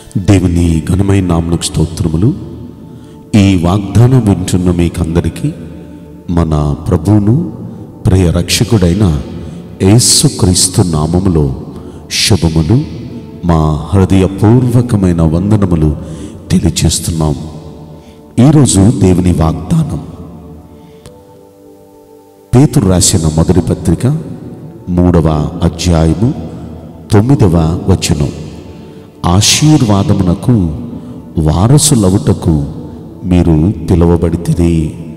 దేవుని ఘనమైన నామలకు స్తోత్రములు ఈ వాగ్దానం వింటున్న మీకందరికీ మన ప్రభువును ప్రియ రక్షకుడైన యేసుక్రీస్తు నామములో శుభములు మా హృదయపూర్వకమైన వందనములు తెలియచేస్తున్నాం ఈరోజు దేవుని వాగ్దానం పేతురు రాసిన మొదటి పత్రిక మూడవ అధ్యాయము తొమ్మిదవ వచనం ఆశీర్వాదమునకు వారసులవుటకు మీరు పిలువబడితిరి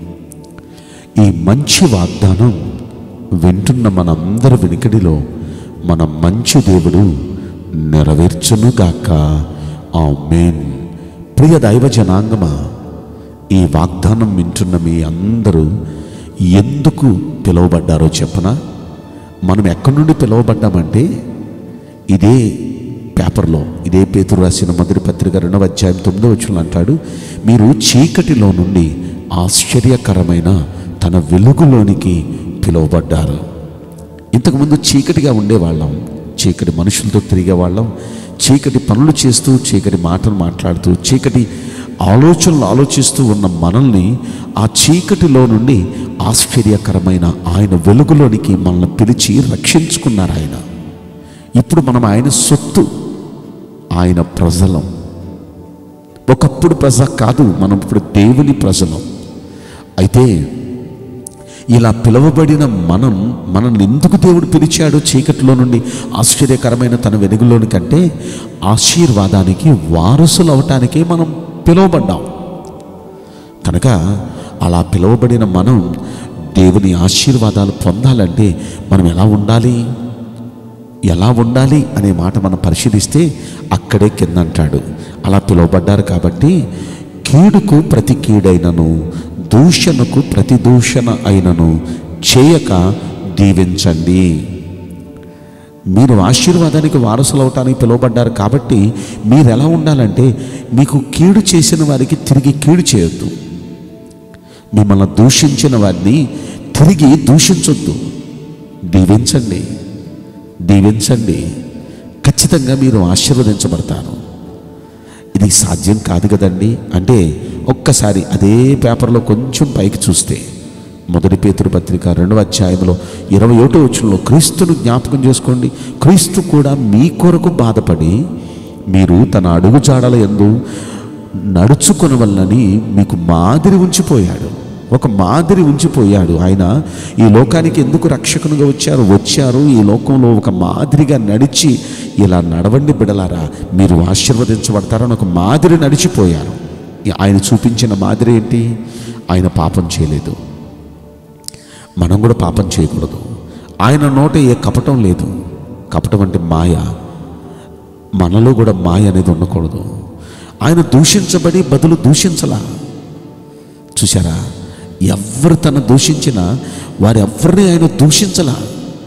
ఈ మంచి వాగ్దానం వింటున్న మనందరి వెనుకడిలో మన మంచి దేవుడు నెరవేర్చునుగాక ఆ మేన్ ప్రియ దైవ జనాంగమా ఈ వాగ్దానం వింటున్న మీ అందరూ ఎందుకు పిలువబడ్డారో చెప్పనా మనం ఎక్కడి నుండి పిలువబడ్డామంటే ఇదే పేపర్లో ఇదే పేతురు రాసిన మొదటి పత్రిక రెండవ అధ్యాయం తొమ్మిదో వచ్చిన అంటాడు మీరు చీకటిలో నుండి ఆశ్చర్యకరమైన తన వెలుగులోనికి పిలువబడ్డారు ఇంతకుముందు చీకటిగా ఉండేవాళ్ళం చీకటి మనుషులతో తిరిగేవాళ్ళం చీకటి పనులు చేస్తూ చీకటి మాటలు మాట్లాడుతూ చీకటి ఆలోచనలు ఆలోచిస్తూ ఉన్న మనల్ని ఆ చీకటిలో నుండి ఆశ్చర్యకరమైన ఆయన వెలుగులోనికి మనల్ని పిలిచి రక్షించుకున్నారు ఆయన ఇప్పుడు మనం ఆయన సొత్తు ఆయన ప్రజలం ఒకప్పుడు ప్రజ కాదు మనం ఇప్పుడు దేవుని ప్రజలం అయితే ఇలా పిలువబడిన మనం మనల్ని ఎందుకు దేవుడు పిలిచాడు చీకటిలో నుండి ఆశ్చర్యకరమైన తన వెలుగులోని కంటే ఆశీర్వాదానికి వారసులు అవటానికే మనం పిలువబడ్డాం కనుక అలా పిలువబడిన మనం దేవుని ఆశీర్వాదాలు పొందాలంటే మనం ఎలా ఉండాలి ఎలా ఉండాలి అనే మాట మనం పరిశీలిస్తే అక్కడే కింద అంటాడు అలా పిలువబడ్డారు కాబట్టి కీడుకు ప్రతి కీడైనను దూషణకు ప్రతి దూషణ అయినను చేయక దీవించండి మీరు ఆశీర్వాదానికి వారసులు అవటానికి పిలువబడ్డారు కాబట్టి మీరు ఎలా ఉండాలంటే మీకు కీడు చేసిన వారికి తిరిగి కీడు చేయొద్దు మిమ్మల్ని దూషించిన వారిని తిరిగి దూషించొద్దు దీవించండి దీవించండి ఖచ్చితంగా మీరు ఆశీర్వదించబడతారు ఇది సాధ్యం కాదు కదండి అంటే ఒక్కసారి అదే పేపర్లో కొంచెం పైకి చూస్తే మొదటి పేతురు పత్రిక రెండవ అధ్యాయంలో ఇరవై ఒకటో వచ్చంలో క్రీస్తును జ్ఞాపకం చేసుకోండి క్రీస్తు కూడా మీ కొరకు బాధపడి మీరు తన అడుగుజాడల ఎందు నడుచుకుని వల్లని మీకు మాదిరి ఉంచిపోయాడు ఒక మాదిరి ఉంచిపోయాడు ఆయన ఈ లోకానికి ఎందుకు రక్షకునిగా వచ్చారు వచ్చారు ఈ లోకంలో ఒక మాదిరిగా నడిచి ఇలా నడవండి బిడలారా మీరు ఆశీర్వదించబడతారని ఒక మాదిరి నడిచిపోయారు ఆయన చూపించిన మాదిరి ఏంటి ఆయన పాపం చేయలేదు మనం కూడా పాపం చేయకూడదు ఆయన నోట ఏ కపటం లేదు కపటం అంటే మాయ మనలో కూడా మాయ అనేది ఉండకూడదు ఆయన దూషించబడి బదులు దూషించలా చూసారా ఎవరు తను దూషించినా వారు ఎవరిని ఆయన దూషించలా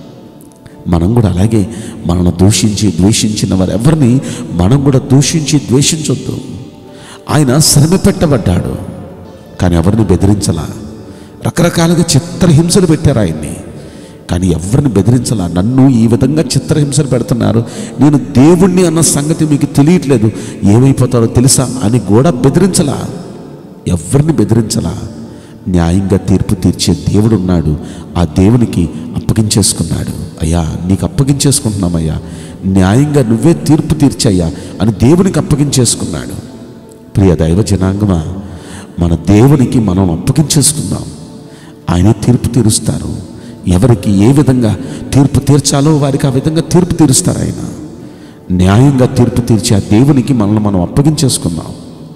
మనం కూడా అలాగే మనల్ని దూషించి ద్వేషించిన వారు ఎవరిని మనం కూడా దూషించి ద్వేషించొద్దు ఆయన శ్రమ పెట్టబడ్డాడు కానీ ఎవరిని బెదిరించలా రకరకాలుగా చిత్రహింసలు పెట్టారు ఆయన్ని కానీ ఎవరిని బెదిరించలా నన్ను ఈ విధంగా చిత్రహింసలు పెడుతున్నారు నేను దేవుణ్ణి అన్న సంగతి మీకు తెలియట్లేదు ఏమైపోతాడో తెలుసా అని కూడా బెదిరించలా ఎవరిని బెదిరించలా న్యాయంగా తీర్పు తీర్చే దేవుడు ఉన్నాడు ఆ దేవునికి అప్పగించేసుకున్నాడు అయ్యా నీకు అప్పగించేసుకుంటున్నామయ్యా న్యాయంగా నువ్వే తీర్పు తీర్చయ్యా అని దేవునికి అప్పగించేసుకున్నాడు ప్రియ దైవ జనాంగమా మన దేవునికి మనం అప్పగించేసుకుందాం ఆయనే తీర్పు తీరుస్తారు ఎవరికి ఏ విధంగా తీర్పు తీర్చాలో వారికి ఆ విధంగా తీర్పు తీరుస్తారు ఆయన న్యాయంగా తీర్పు తీర్చి ఆ దేవునికి మనల్ని మనం అప్పగించేసుకుందాం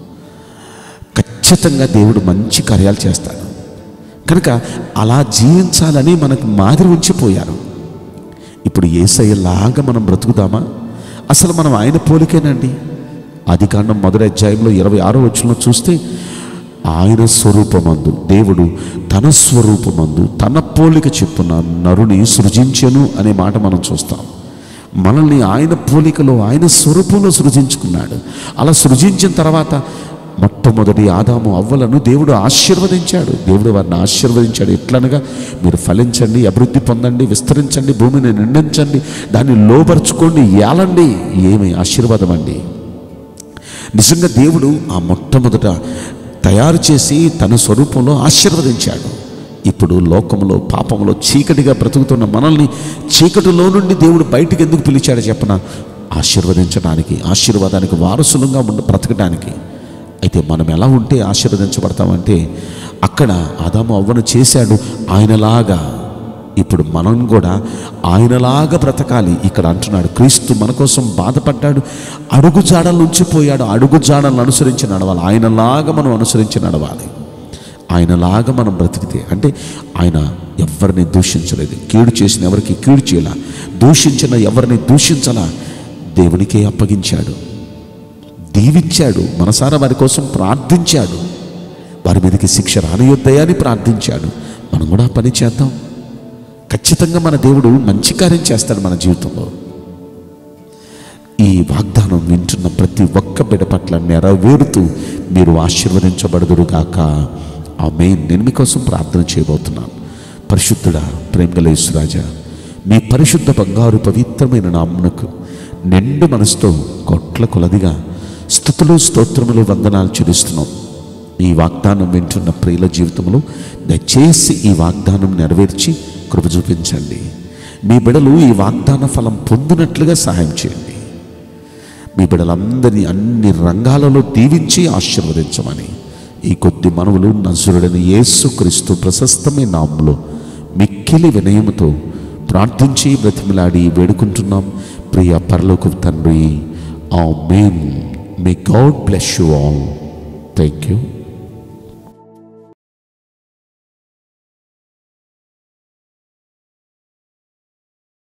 ఖచ్చితంగా దేవుడు మంచి కార్యాలు చేస్తాడు కనుక అలా జీవించాలని మనకు మాదిరి ఉంచిపోయారు ఇప్పుడు ఏసయ్యలాగా మనం బ్రతుకుదామా అసలు మనం ఆయన పోలికేనండి ఆది కాండం మొదటి అధ్యాయంలో ఇరవై ఆరో వచ్చిన చూస్తే ఆయన స్వరూపమందు దేవుడు తన స్వరూపమందు తన పోలిక చెప్పున నరుని సృజించెను అనే మాట మనం చూస్తాం మనల్ని ఆయన పోలికలో ఆయన స్వరూపంలో సృజించుకున్నాడు అలా సృజించిన తర్వాత మొట్టమొదటి ఆదాము అవ్వలను దేవుడు ఆశీర్వదించాడు దేవుడు వారిని ఆశీర్వదించాడు ఎట్లనగా మీరు ఫలించండి అభివృద్ధి పొందండి విస్తరించండి భూమిని నిండించండి దాన్ని లోపరుచుకోండి ఏలండి ఏమి ఆశీర్వాదం అండి నిజంగా దేవుడు ఆ మొట్టమొదట తయారు చేసి తన స్వరూపంలో ఆశీర్వదించాడు ఇప్పుడు లోకంలో పాపంలో చీకటిగా బ్రతుకుతున్న మనల్ని చీకటిలో నుండి దేవుడు బయటికి ఎందుకు పిలిచాడో చెప్పన ఆశీర్వదించడానికి ఆశీర్వాదానికి వారసులంగా ఉండి బ్రతకడానికి అయితే మనం ఎలా ఉంటే ఆశీర్వదించబడతామంటే అక్కడ ఆదాము అవ్వను చేశాడు ఆయనలాగా ఇప్పుడు మనం కూడా ఆయనలాగా బ్రతకాలి ఇక్కడ అంటున్నాడు క్రీస్తు మన కోసం బాధపడ్డాడు అడుగు జాడల నుంచి పోయాడు అడుగు జాడలను అనుసరించి నడవాలి ఆయనలాగా మనం అనుసరించి నడవాలి ఆయనలాగా మనం బ్రతికితే అంటే ఆయన ఎవరిని దూషించలేదు కీడు చేసిన ఎవరికి కీడు చేయాల దూషించిన ఎవరిని దూషించలా దేవునికే అప్పగించాడు దీవించాడు మనసారా వారి కోసం ప్రార్థించాడు వారి మీదకి శిక్ష రానియొద్దయని ప్రార్థించాడు మనం కూడా ఆ పని చేద్దాం ఖచ్చితంగా మన దేవుడు మంచి కార్యం చేస్తాడు మన జీవితంలో ఈ వాగ్దానం వింటున్న ప్రతి ఒక్క బిడ పట్ల నెరవేరుతూ మీరు ఆశీర్వదించబడదురుగాక ఆమె నేను మీకోసం ప్రార్థన చేయబోతున్నాను పరిశుద్ధుడా ప్రేమగల యేసురాజా మీ పరిశుద్ధ బంగారు పవిత్రమైన నామునకు నిండు మనసుతో కొట్ల కొలదిగా స్థుతులు స్తోత్రములు వందనాలు చెల్లిస్తున్నాం ఈ వాగ్దానం వింటున్న ప్రియుల జీవితంలో దయచేసి ఈ వాగ్దానం నెరవేర్చి కృప చూపించండి మీ బిడలు ఈ వాగ్దాన ఫలం పొందినట్లుగా సహాయం చేయండి మీ బిడలందరినీ అన్ని రంగాలలో దీవించి ఆశీర్వదించమని ఈ కొద్ది మనవులు నజరుడని యేసుక్రీస్తు ప్రశస్తమైన నామంలో మిక్కిలి వినయముతో ప్రార్థించి బ్రతిమిలాడి వేడుకుంటున్నాం ప్రియ పరలోకు తండ్రి amen may God bless you all thank you